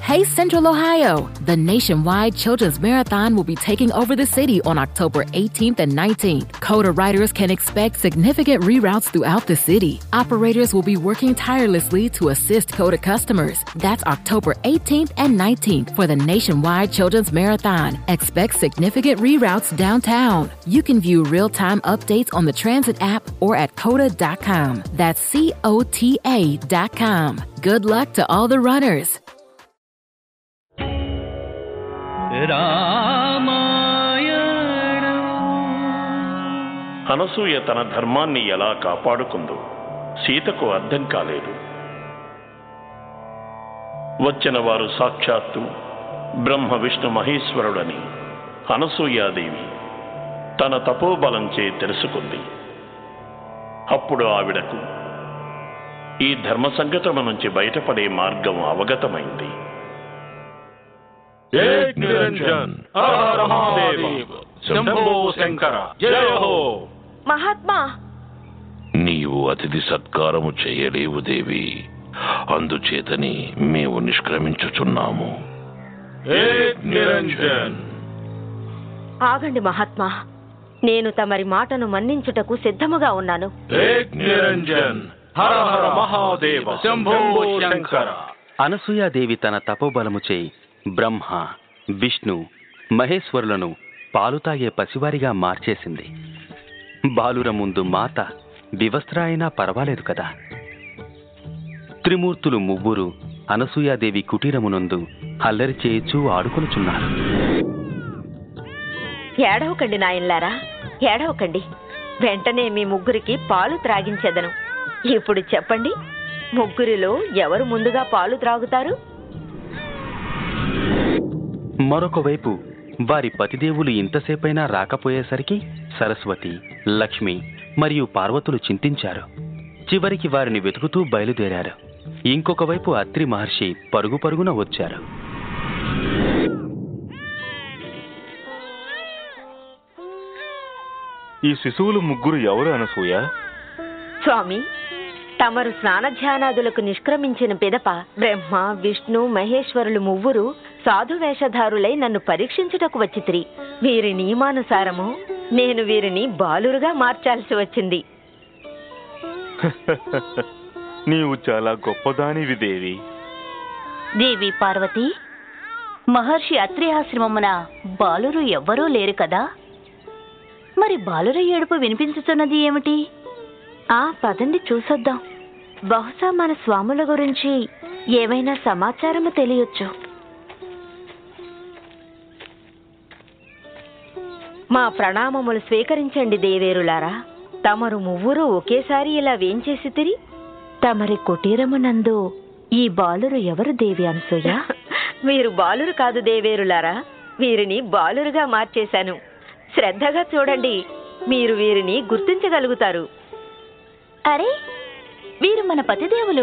Hey, Central Ohio! The nationwide Children's Marathon will be taking over the city on October 18th and 19th. Coda riders can expect significant reroutes throughout the city. Operators will be working tirelessly to assist Coda customers. That's October 18th and 19th for the nationwide Children's Marathon. Expect significant reroutes downtown. You can view real time updates on the Transit app or at COTA.com. That's C O T A.com. Good luck to all the runners. Anasuya తన ధర్మాన్ని ఎలా కాపాడుకుందో సీతకు అర్థం కాలేదు వచ్చిన వారు సాక్షాత్తు బ్రహ్మ విష్ణు మహేశ్వరుడని అనసూయాదేవి తన తపోబలంచే తెలుసుకుంది అప్పుడు ఆవిడకు ఈ ధర్మ సంకటము నుంచి బయటపడే మార్గం అవగతమైంది ఏక్ నిరంజన్ హర హర మహాదేవ శంభో శంకర జయ హో మహాత్మా నీవు అతిథి సత్కారము చేయలేవు దేవి అందుచేతని మేము నిష్క్రమించుచున్నాము ఏక్ నిరంజన్ ఆగండి మహాత్మా నేను తమరి మాటను మన్నించుటకు సిద్ధముగా ఉన్నాను ఏక్ నిరంజన్ హర హర మహాదేవ శంభో శంకర అనసూయాదేవి తన తపోబలముచే బ్రహ్మ విష్ణు మహేశ్వరులను పాలు తాగే పసివారిగా మార్చేసింది బాలుర ముందు మాత వివస్త్ర అయినా పర్వాలేదు కదా త్రిమూర్తులు ముగ్గురు అనసూయాదేవి కుటీరమునందు అల్లరి చేయుచూ ఆడుకొనుచున్నారు ఏడవకండి నాయన్లారా ఏడవకండి వెంటనే మీ ముగ్గురికి పాలు త్రాగించెదను ఇప్పుడు చెప్పండి ముగ్గురిలో ఎవరు ముందుగా పాలు త్రాగుతారు మరొక వైపు వారి పతిదేవులు ఇంతసేపైనా రాకపోయేసరికి సరస్వతి లక్ష్మి మరియు పార్వతులు చింతించారు చివరికి వారిని వెతుకుతూ బయలుదేరారు ఇంకొక వైపు అత్రి మహర్షి పరుగు పరుగున వచ్చారు ఈ శిశువులు ముగ్గురు ఎవరు అనసూయ స్వామి తమరు స్నానధ్యానాదులకు నిష్క్రమించిన పిదప బ్రహ్మ విష్ణు మహేశ్వరులు మువ్వురు సాధు వేషధారులై నన్ను పరీక్షించుటకు వచ్చితిరి వీరి నియమానుసారము నేను వీరిని బాలురుగా మార్చాల్సి వచ్చింది నీవు చాలా గొప్పదానివి దేవి దేవి పార్వతి మహర్షి అత్రి ఆశ్రమమున బాలురు ఎవ్వరూ లేరు కదా మరి బాలుర ఏడుపు వినిపించుతున్నది ఏమిటి ఆ పదండి చూసొద్దాం బహుశా మన స్వాముల గురించి ఏమైనా సమాచారము తెలియొచ్చు మా ప్రణామములు స్వీకరించండి దేవేరులారా తమరు మువ్వురు ఒకేసారి ఇలా వేంచేసి తిరి తమరి కుటీరమునందు ఈ బాలురు ఎవరు దేవి అనసూయ వీరు బాలురు కాదు దేవేరులారా వీరిని బాలురుగా మార్చేశాను శ్రద్ధగా చూడండి మీరు వీరిని గుర్తించగలుగుతారు అరే వీరు మన పతిదేవులు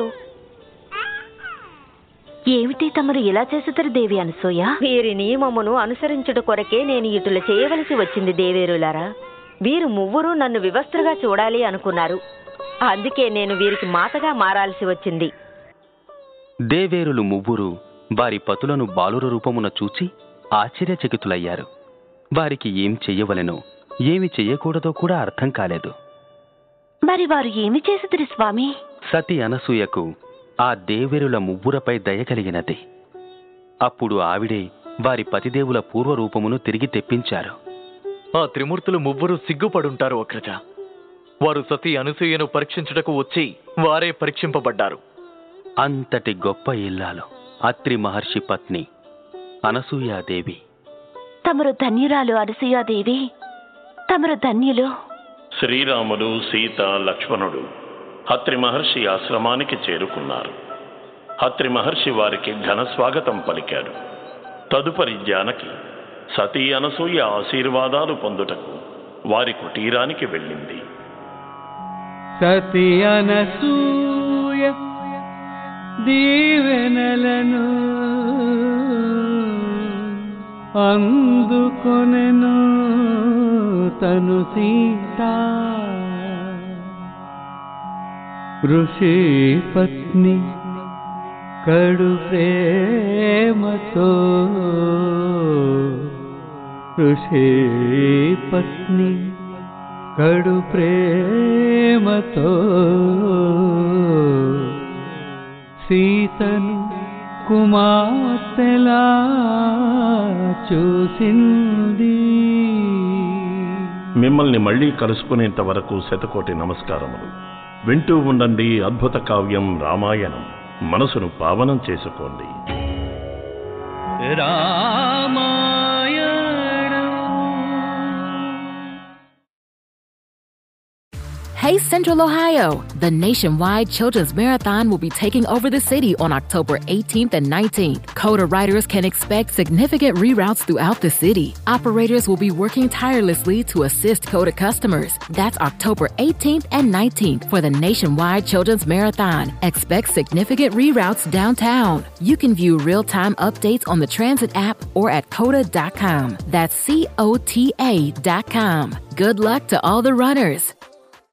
ఏమిటి తమరు ఇలా చేస్తున్నారు దేవి అనసూయ వీరి నియమమును అనుసరించుట కొరకే నేను ఇటుల చేయవలసి వచ్చింది దేవేరులారా వీరు మువ్వురు నన్ను వివస్త్రగా చూడాలి అనుకున్నారు అందుకే నేను వీరికి మాతగా మారాల్సి వచ్చింది దేవేరులు ముగ్గురు వారి పతులను బాలుర రూపమున చూచి ఆశ్చర్యచకితులయ్యారు వారికి ఏం చెయ్యవలెనో ఏమి చెయ్యకూడదో కూడా అర్థం కాలేదు మరి వారు ఏమి చేసిదిరి స్వామి సతి అనసూయకు ఆ దేవేరుల మువ్వురపై దయ కలిగినది అప్పుడు ఆవిడే వారి పతిదేవుల పూర్వరూపమును తిరిగి తెప్పించారు ఆ త్రిమూర్తులు మువ్వురు సిగ్గుపడుంటారు అగ్రజ వారు సతీ అనసూయను పరీక్షించుటకు వచ్చి వారే పరీక్షింపబడ్డారు అంతటి గొప్ప ఇల్లాలు అత్రి మహర్షి పత్ని అనసూయాదేవి తమరు ధన్యురాలు అనసూయాదేవి తమరు ధన్యులు శ్రీరాముడు సీత లక్ష్మణుడు హత్రి మహర్షి ఆశ్రమానికి చేరుకున్నారు హత్రి మహర్షి వారికి ఘన స్వాగతం పలికాడు తదుపరి జానకి సతీ అనసూయ ఆశీర్వాదాలు పొందుటకు వారి కుటీరానికి వెళ్ళింది సతి అనసూయ దీవెనలను అందుకొనెను తను సీత ఋషి పత్ని కడు ప్రేమతో ఋషి పత్ని కడు ప్రేమతో సీతను కుమార్తెలా చూసింది మిమ్మల్ని మళ్ళీ కలుసుకునేంత వరకు శతకోటి నమస్కారములు వింటూ ఉండండి అద్భుత కావ్యం రామాయణం మనసును పావనం చేసుకోండి Hey Central Ohio! The nationwide Children's Marathon will be taking over the city on October 18th and 19th. Coda riders can expect significant reroutes throughout the city. Operators will be working tirelessly to assist Coda customers. That's October 18th and 19th for the nationwide Children's Marathon. Expect significant reroutes downtown. You can view real-time updates on the transit app or at coda.com. That's C-O-T-A.com. Good luck to all the runners.